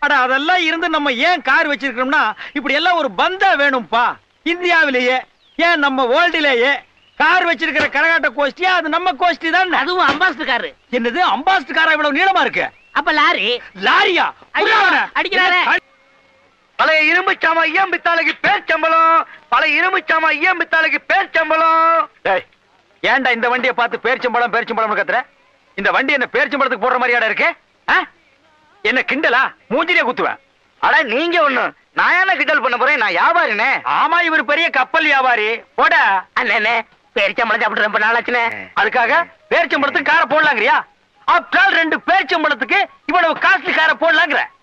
அட அதெல்லாம் இருந்து நம்ம ஏன் கார் வச்சிருக்கிறோம்னா இப்படி எல்லாம் ஒரு பந்தா வேணும்பா இந்தியாவிலேயே ஏன் நம்ம வேர்ல்டுலேயே கார் வச்சிருக்கிற கரகாட்ட கோஷ்டியா அது நம்ம கோஷ்டி தான் அதுவும் அம்பாஸ்டர் காரு என்னது அம்பாஸ்டர் காரா இவ்வளவு நீளமா இருக்கு அப்ப லாரி லாரியா ஐயோ, அடிக்கிறாரே. பழைய இரும்பு சாமா ஐயம் பித்தாளுக்கு பேர் சம்பளம் பழைய இரும்பு சாமா ஐயம் பித்தாளுக்கு பேர் சம்பளம் டேய், ஏன்டா இந்த வண்டியை பார்த்து பேரிச்சம்பழம் பேரிச்சம்பழம் கத்துற இந்த வண்டி என்ன பேரிச்சம்பழத்துக்கு போடுற மாதிரியாடா இருக்கு ஆ? என்ன கிண்டலா மூஞ்சிலே குத்துவேன் அட நீங்க ஒண்ணு நான் என்ன கிண்டல் பண்ண போறேன் நான் வியாபாரினே ஆமா இவர் பெரிய கப்பல் வியாபாரி போட அண்ணே பேரிச்சம்பளம் சாப்பிட்டு ரொம்ப நாளாச்சுனே அதுக்காக பேரிச்சம்பழத்துக்கு காரை போடலாங்கிறியா ஆஃப்டர் ரெண்டு பேரிச்சம்பழத்துக்கு இவ்வளவு காஸ்ட்லி காரை போடலாங்கிற